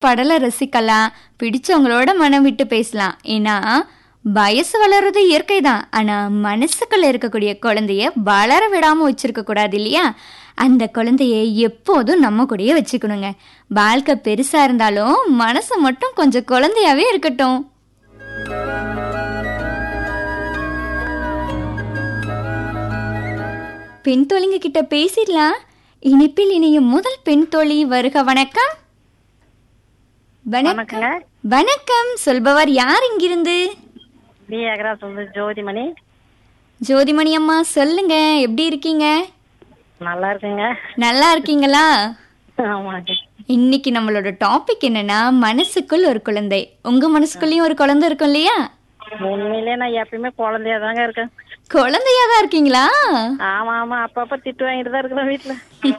பாடலை ரசிக்கலாம் பிடிச்சவங்களோட மனம் விட்டு பேசலாம் ஏன்னா வயசு வளர்றது இயற்கை தான் ஆனா மனசுக்குள்ள இருக்கக்கூடிய குழந்தைய வளர விடாம வச்சிருக்க கூடாது இல்லையா அந்த குழந்தைய எப்போதும் நம்ம கூடயே வச்சுக்கணுங்க வாழ்க்கை பெருசா இருந்தாலும் மனசு மட்டும் கொஞ்சம் குழந்தையாவே இருக்கட்டும் பெண் தோழிங்க கிட்ட பேசிடலாம் இனிப்பில் இணையும் முதல் பெண் தோழி வருக வணக்கம் வணக்கம் வணக்கங்க வணக்கம் சொல்பவர் யார் இங்கிருந்து பி அகரா சொல்லு ஜோதிமணி ஜோதிமணி அம்மா சொல்லுங்க எப்படி இருக்கீங்க நல்லா இருக்குங்க நல்லா இருக்கீங்களா ஆமாங்க இன்னைக்கு நம்மளோட டாபிக் என்னன்னா மனசுக்குள் ஒரு குழந்தை உங்க மனசுக்குள்ளயும் ஒரு குழந்தை இருக்கும் இல்லையா உண்மையிலே நான் எப்பயுமே குழந்தையா தாங்க இருக்கேன் குழந்தையா தான் இருக்கீங்களா ஆமா ஆமா அப்பப்ப திட்டு வாங்கிட்டு தான் இருக்கிறேன் வீட்டுல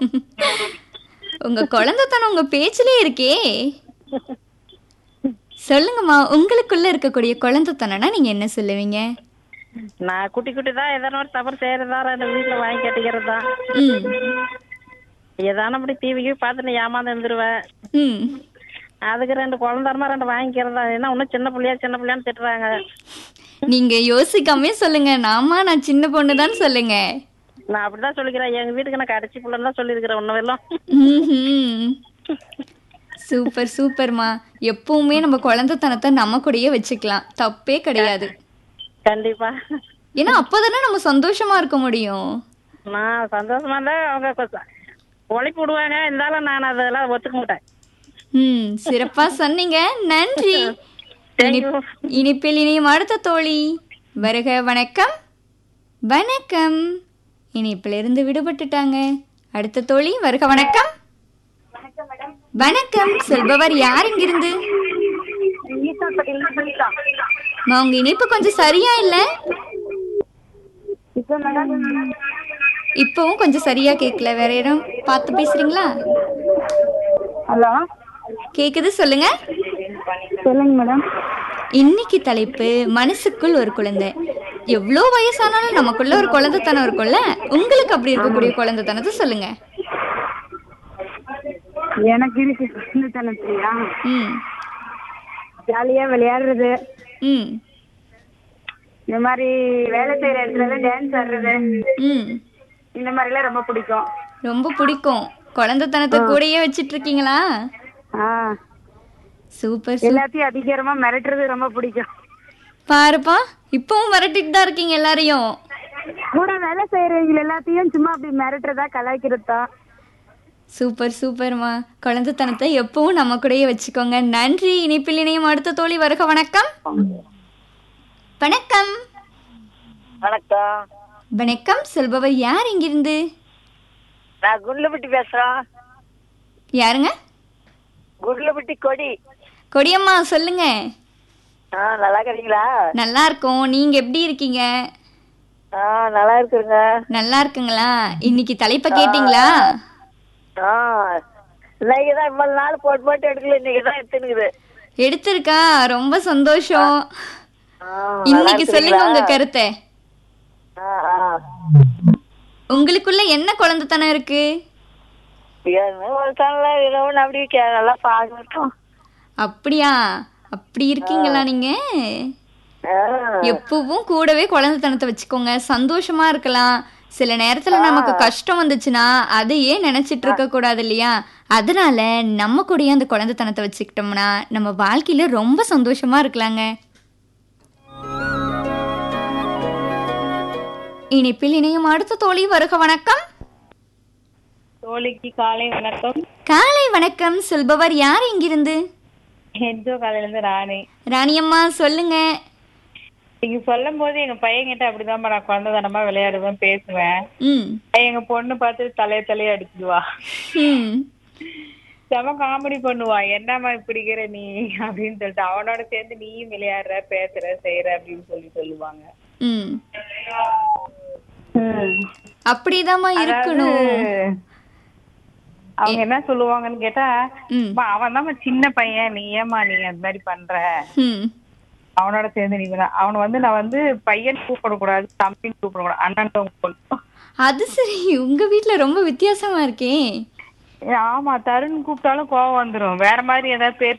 உங்க குழந்தைத்தனம் உங்க பேச்சிலே இருக்கே சொல்லுங்கம்மா உங்களுக்குள்ள இருக்கக்கூடிய குழந்தைத்தனம்னா நீங்க என்ன சொல்லுவீங்க நான் குட்டி குட்டி தான் எதனா ஒரு தவறு செய்யறதா ரெண்டு வீட்டுல வாங்கி கட்டிக்கிறது தான் ம் ஏதான அப்படி டிவிக்கு பார்த்துட்டு ஏமாந்து இருந்துருவேன் ம் அதுக்கு ரெண்டு குழந்தாரமா ரெண்டு வாங்கிக்கிறதா ஏன்னா இன்னும் சின்ன பிள்ளையா சின்ன பிள்ளையான்னு திட்டுறாங்க நீங்க யோசிக்காமே சொல்லுங்க நாமா நான் சின்ன பொண்ணு சொல்லுங்க நான் அப்படிதான் சொல்லிக்கிறேன் எங்க வீட்டுக்கு நான் கடைசி பிள்ளைன்னு தான் சொல்லியிருக்கிறேன் ஒன்னும் எல்லாம் ம்ஹும். சூப்பர் சூப்பர்மா எப்பவுமே நம்ம குழந்தைத்தனத்தை நம்ம கூடயே வச்சுக்கலாம் தப்பே கிடையாது கண்டிப்பா ஏன்னா அப்போதானே நம்ம சந்தோஷமா இருக்க முடியும் நான் சந்தோஷமா இருந்தா அவங்க கொஞ்சம் உழைப்பு விடுவாங்க இருந்தாலும் நான் அதெல்லாம் ஒத்துக்க மாட்டேன் ம் சிறப்பா சொன்னீங்க நன்றி தேங்க்யூ இனிப்பில் இனியும் அடுத்த தோழி வருக வணக்கம் வணக்கம் இனிப்பிலிருந்து விடுபட்டுட்டாங்க அடுத்த தோழி வருக வணக்கம் வணக்கம் சொல்பவர் யார் இங்கிருந்து அம்மா, உங்க இனிப்பு கொஞ்சம் சரியா இல்ல இப்பவும் கொஞ்சம் சரியா கேட்கல வேற இடம் பார்த்து பேசுறீங்களா ஹலோ கேக்குது சொல்லுங்க சொல்லுங்க மேடம் இன்னைக்கு தலைப்பு மனசுக்குள் ஒரு குழந்தை எவ்வளோ வயசானாலும் நமக்குள்ள ஒரு குழந்தைத்தனம் இருக்கும்ல உங்களுக்கு அப்படி இருக்கக்கூடிய குழந்தைத்தனத்தை சொல்லுங்க எனக்கு இருக்கு சின்னத்தனத்துலயா ம் ஜாலியா விளையாடுறது ம் இந்த மாதிரி வேலை செய்யற இடத்துல டான்ஸ் ஆடுறது ம் இந்த மாதிரி எல்லாம் ரொம்ப பிடிக்கும் ரொம்ப பிடிக்கும் குழந்தைத்தனத்தை கூடயே வச்சிட்டு இருக்கீங்களா ஆ சூப்பர் சூப்பர் எல்லாத்தையும் அதிகாரமா மிரட்டுறது ரொம்ப பிடிக்கும் பாருப்பா இப்பவும் மிரட்டிட்டு தான் இருக்கீங்க எல்லாரையும் கூட வேலை செய்யறவங்க எல்லாத்தையும் சும்மா அப்படி மிரட்டுறதா கலாய்க்கிறது தான் சூப்பர் சூப்பர்மா குழந்தைத்தனத்தை எப்பவும் நம்ம கூடயே வச்சுக்கோங்க நன்றி இனிப்பில் இணையும் அடுத்த தோழி வருக வணக்கம் வணக்கம் வணக்கம் வணக்கம் சொல்பவர் யார் இங்கிருந்து நான் குண்டுலப்பட்டி பேசுறேன் யாருங்க குண்டுலப்பட்டி கொடி கொடியம்மா சொல்லுங்க ஆ நல்லா இருக்கிறீங்களா நல்லா இருக்கோம் நீங்க எப்படி இருக்கீங்க ஆ நல்லா இருக்குங்க நல்லா இருக்குங்களா இன்னைக்கு தலைப்பை கேட்டீங்களா ஆ இன்னைக்கு தான் இவ்வளவு நாள் போட்டு போட்டு எடுக்கல இன்னைக்கு தான் எடுத்துனுக்குது எடுத்திருக்கா ரொம்ப சந்தோஷம் ஆ, இன்னைக்கு சொல்லுங்க உங்க கருத்தை ஆ, ஆ. உங்களுக்குள்ள என்ன குழந்தைத்தனம் இருக்கு என்ன ஒரு தரல ஏதோ ஒண்ணு அப்படி கே- நல்லா பாக்கட்டும் அப்படியா அப்படி இருக்கீங்களா நீங்க எப்பவும் கூடவே குழந்தைத்தனத்தை வச்சுக்கோங்க சந்தோஷமா இருக்கலாம் சில நேரத்துல நமக்கு கஷ்டம் வந்துச்சுன்னா அதையே நினைச்சிட்டு இருக்க கூடாது இல்லையா அதனால நம்ம கூடயே அந்த குழந்தைத்தனத்தை வச்சுக்கிட்டோம்னா நம்ம வாழ்க்கையில ரொம்ப சந்தோஷமா இருக்கலாங்க இனிப்பில் இணையும் அடுத்த தோழி வருக வணக்கம் தோழிக்கு காலை வணக்கம் காலை வணக்கம் சொல்பவர் யார் இங்கிருந்து எந்தோ காலையில இருந்து ராணி ராணியம்மா சொல்லுங்க நீங்க சொல்லும் போது எங்க பையன் கிட்ட அப்படிதான் நான் குழந்தைதனமா விளையாடுவேன் பேசுவேன் ம் எங்க பொண்ணு பார்த்து தலைய தலைய அடிச்சிடுவா ம் செம காமெடி பண்ணுவா என்னம்மா இப்படிங்கிற நீ அப்படின்னு சொல்லிட்டு அவனோட சேர்ந்து நீயும் விளையாடுற பேசுற செய்யற அப்படின்னு சொல்லி சொல்லுவாங்க ம் அப்படிதாம்மா இருக்கணும் அவங்க என்ன சொல்லுவாங்கன்னு கேட்டா ம் அவன் தான் சின்ன பையன் நீ ஏமா நீ அந்த மாதிரி பண்ற ம் அவனோட சேர்ந்து நீ விளையா- அவனை வந்து நான் வந்து பையன் கூப்பிடக்கூடாது தம்பின்னு கூப்பிடக்கூடாது அண்ணன் தான் கூப்பிடணும் அது சரி உங்க வீட்ல ரொம்ப வித்தியாசமா இருக்கே ஆமா தருண் கூப்பிட்டாலும் கோவம் வந்துரும் வேற மாதிரி ஏதாவது பேர்